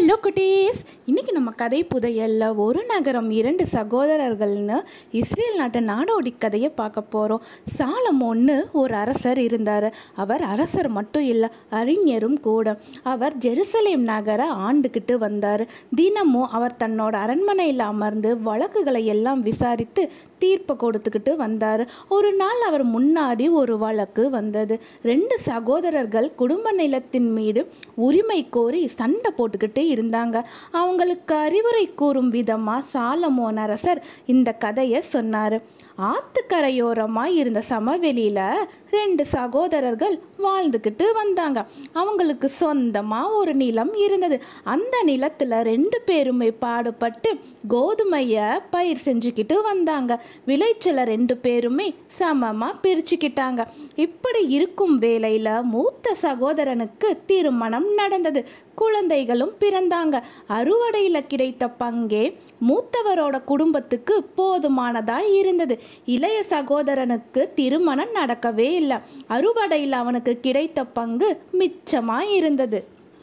hello குட்டீஸ் இன்னைக்கு நம்ம கதை புதையல்ல ஒரு நகரம் இரண்டு சகோதரர்கள்னு இஸ்ரேல் நாட்டு நாடோடி கதையை பார்க்க போகிறோம் சாலமோன்னு ஒரு அரசர் இருந்தார் அவர் அரசர் மட்டும் இல்லை அறிஞரும் கூட அவர் ஜெருசலேம் நகரை ஆண்டுக்கிட்டு வந்தார் தினமும் அவர் தன்னோட அரண்மனையில் அமர்ந்து வழக்குகளை எல்லாம் விசாரித்து தீர்ப்பை கொடுத்துக்கிட்டு வந்தார் ஒரு நாள் அவர் முன்னாடி ஒரு வழக்கு வந்தது ரெண்டு சகோதரர்கள் குடும்ப நிலத்தின் மீது உரிமை கோரி சண்டை போட்டுக்கிட்டு இருந்தாங்க அவங்களுக்கு அறிவுரை கூறும் விதமாக சாலமோன் அரசர் இந்த கதையை சொன்னார் ஆத்துக்கரையோரமாக இருந்த சமவெளியில் ரெண்டு சகோதரர்கள் வாழ்ந்துக்கிட்டு வந்தாங்க அவங்களுக்கு சொந்தமாக ஒரு நிலம் இருந்தது அந்த நிலத்தில் ரெண்டு பேருமே பாடுபட்டு கோதுமையை பயிர் செஞ்சுக்கிட்டு வந்தாங்க விளைச்சலை ரெண்டு பேருமே சமமாக பிரிச்சுக்கிட்டாங்க இப்படி இருக்கும் வேளையில் மூத்த சகோதரனுக்கு திருமணம் நடந்தது குழந்தைகளும் பிறந்தாங்க அறுவடையில் கிடைத்த பங்கே மூத்தவரோட குடும்பத்துக்கு போதுமானதாக இருந்தது இளைய சகோதரனுக்கு திருமணம் நடக்கவே இல்லை அறுவடையில் அவனுக்கு கிடைத்த பங்கு மிச்சமாக இருந்தது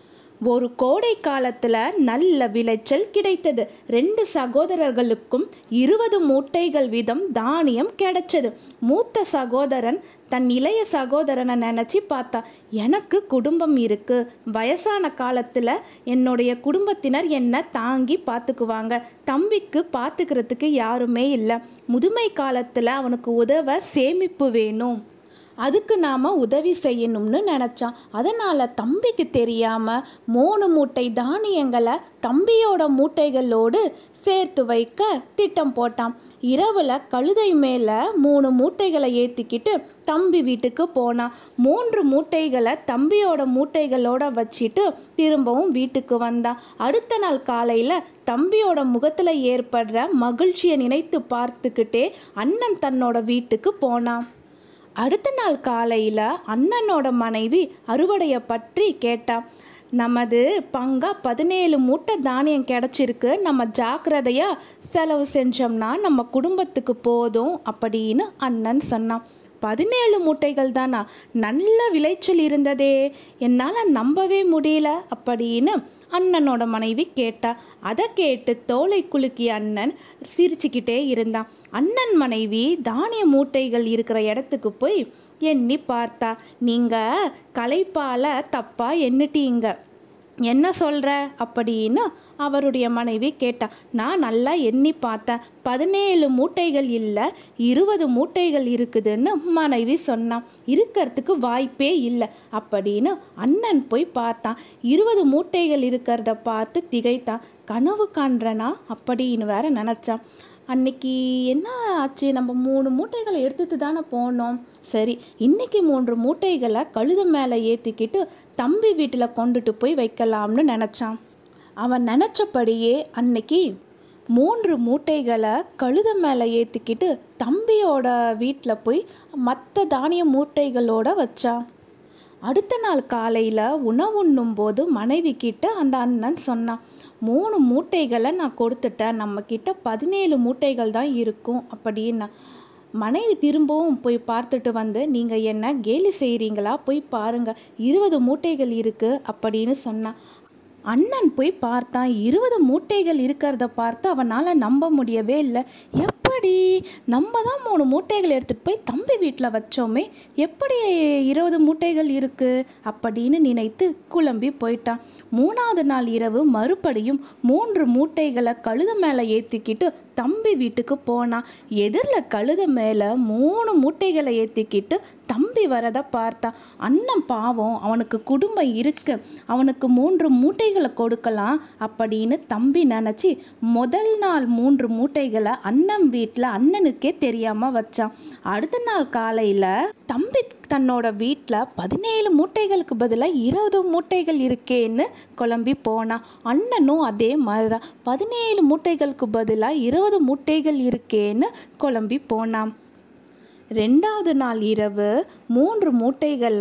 ஒரு கோடை காலத்தில் நல்ல விளைச்சல் கிடைத்தது ரெண்டு சகோதரர்களுக்கும் இருபது மூட்டைகள் வீதம் தானியம் கிடைச்சது மூத்த சகோதரன் தன் இளைய சகோதரனை நினச்சி பார்த்தா எனக்கு குடும்பம் இருக்கு வயசான காலத்தில் என்னுடைய குடும்பத்தினர் என்னை தாங்கி பார்த்துக்குவாங்க தம்பிக்கு பார்த்துக்கிறதுக்கு யாருமே இல்லை முதுமை காலத்தில் அவனுக்கு உதவ சேமிப்பு வேணும் அதுக்கு நாம் உதவி செய்யணும்னு நினச்சான் அதனால் தம்பிக்கு தெரியாமல் மூணு மூட்டை தானியங்களை தம்பியோட மூட்டைகளோடு சேர்த்து வைக்க திட்டம் போட்டான் இரவில் கழுதை மேலே மூணு மூட்டைகளை ஏற்றிக்கிட்டு தம்பி வீட்டுக்கு போனான் மூன்று மூட்டைகளை தம்பியோட மூட்டைகளோட வச்சுட்டு திரும்பவும் வீட்டுக்கு வந்தான் அடுத்த நாள் காலையில் தம்பியோட முகத்தில் ஏற்படுற மகிழ்ச்சியை நினைத்து பார்த்துக்கிட்டே அண்ணன் தன்னோட வீட்டுக்கு போனான் அடுத்த நாள் காலையில் அண்ணனோட மனைவி அறுவடையை பற்றி கேட்டா நமது பங்கா பதினேழு மூட்டை தானியம் கிடச்சிருக்கு நம்ம ஜாக்கிரதையாக செலவு செஞ்சோம்னா நம்ம குடும்பத்துக்கு போதும் அப்படின்னு அண்ணன் சொன்னான் பதினேழு மூட்டைகள் தானா நல்ல விளைச்சல் இருந்ததே என்னால் நம்பவே முடியல அப்படின்னு அண்ணனோட மனைவி கேட்டா அதை கேட்டு தோலை குலுக்கிய அண்ணன் சிரிச்சுக்கிட்டே இருந்தான் அண்ணன் மனைவி தானிய மூட்டைகள் இருக்கிற இடத்துக்கு போய் எண்ணி பார்த்தா நீங்கள் களைப்பால் தப்பாக எண்ணிட்டீங்க என்ன சொல்கிற அப்படின்னு அவருடைய மனைவி கேட்டா நான் நல்லா எண்ணி பார்த்தேன் பதினேழு மூட்டைகள் இல்லை இருபது மூட்டைகள் இருக்குதுன்னு மனைவி சொன்னான் இருக்கிறதுக்கு வாய்ப்பே இல்லை அப்படின்னு அண்ணன் போய் பார்த்தான் இருபது மூட்டைகள் இருக்கிறத பார்த்து திகைத்தான் கனவு காண்றனா அப்படின்னு வேற நினச்சான் அன்னைக்கு என்ன ஆச்சு நம்ம மூணு மூட்டைகளை எடுத்துட்டு தானே போனோம் சரி இன்னைக்கு மூன்று மூட்டைகளை கழுத மேலே ஏற்றிக்கிட்டு தம்பி வீட்டில் கொண்டுட்டு போய் வைக்கலாம்னு நினச்சான் அவன் நினச்சபடியே அன்னைக்கு மூன்று மூட்டைகளை கழுத மேலே ஏற்றிக்கிட்டு தம்பியோட வீட்டில் போய் மற்ற தானிய மூட்டைகளோட வச்சான் அடுத்த நாள் காலையில் உணவுண்ணும் போது மனைவி கிட்ட அந்த அண்ணன் சொன்னான் மூணு மூட்டைகளை நான் கொடுத்துட்டேன் நம்மக்கிட்ட பதினேழு மூட்டைகள் தான் இருக்கும் அப்படின்னா மனைவி திரும்பவும் போய் பார்த்துட்டு வந்து நீங்கள் என்ன கேலி செய்கிறீங்களா போய் பாருங்கள் இருபது மூட்டைகள் இருக்குது அப்படின்னு சொன்னான் அண்ணன் போய் பார்த்தான் இருபது மூட்டைகள் இருக்கிறத பார்த்து அவனால் நம்ப முடியவே இல்லை எப்படி நம்ம தான் மூணு மூட்டைகள் எடுத்துகிட்டு போய் தம்பி வீட்டில் வச்சோமே எப்படி இருபது மூட்டைகள் இருக்குது அப்படின்னு நினைத்து குழம்பி போயிட்டான் மூணாவது நாள் இரவு மறுபடியும் மூன்று மூட்டைகளை கழுத மேலே ஏற்றிக்கிட்டு தம்பி வீட்டுக்கு போனான் எதிரில் கழுத மேலே மூணு மூட்டைகளை ஏற்றிக்கிட்டு தம்பி வரதை பார்த்தான் அண்ணன் பாவம் அவனுக்கு குடும்பம் இருக்கு அவனுக்கு மூன்று மூட்டைகளை கொடுக்கலாம் அப்படின்னு தம்பி நினச்சி முதல் நாள் மூன்று மூட்டைகளை அண்ணன் வீட்டில் அண்ணனுக்கே தெரியாமல் வச்சான் அடுத்த நாள் காலையில் தம்பி தன்னோட வீட்டில் பதினேழு மூட்டைகளுக்கு பதிலாக இருபது மூட்டைகள் இருக்கேன்னு குழம்பி போனான் அண்ணனும் அதே மாதிரி தான் பதினேழு மூட்டைகளுக்கு பதிலாக இருபது மூட்டைகள் இருக்கேன்னு குழம்பி போனான் ரெண்டாவது நாள் இரவு மூன்று மூட்டைகளை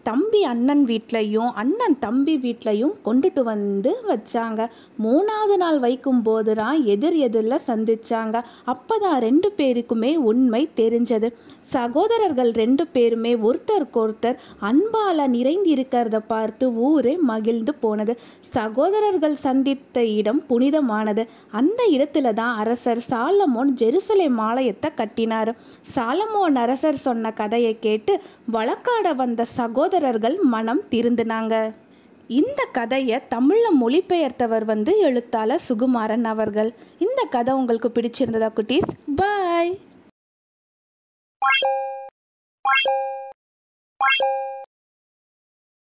தம்பி அண்ணன் வீட்லையும் அண்ணன் தம்பி வீட்லையும் கொண்டுட்டு வந்து வச்சாங்க மூணாவது நாள் வைக்கும் போது தான் எதிர் எதிரில் சந்திச்சாங்க அப்பதான் ரெண்டு பேருக்குமே உண்மை தெரிஞ்சது சகோதரர்கள் ரெண்டு பேருமே ஒருத்தருக்கொருத்தர் அன்பால நிறைந்து இருக்கிறத பார்த்து ஊரே மகிழ்ந்து போனது சகோதரர்கள் சந்தித்த இடம் புனிதமானது அந்த இடத்துல தான் அரசர் சாலமோன் ஜெருசலேம் ஆலயத்தை கட்டினார் சாலமோன் அரசர் சொன்ன கதையை கேட்டு வழக்காட வந்த சகோதரர்கள் மனம் திருந்தினாங்க இந்த கதையை தமிழில் மொழிபெயர்த்தவர் வந்து எழுத்தாளர் சுகுமாரன் அவர்கள் இந்த கதை உங்களுக்கு பிடிச்சிருந்ததா குட்டீஸ் பாய்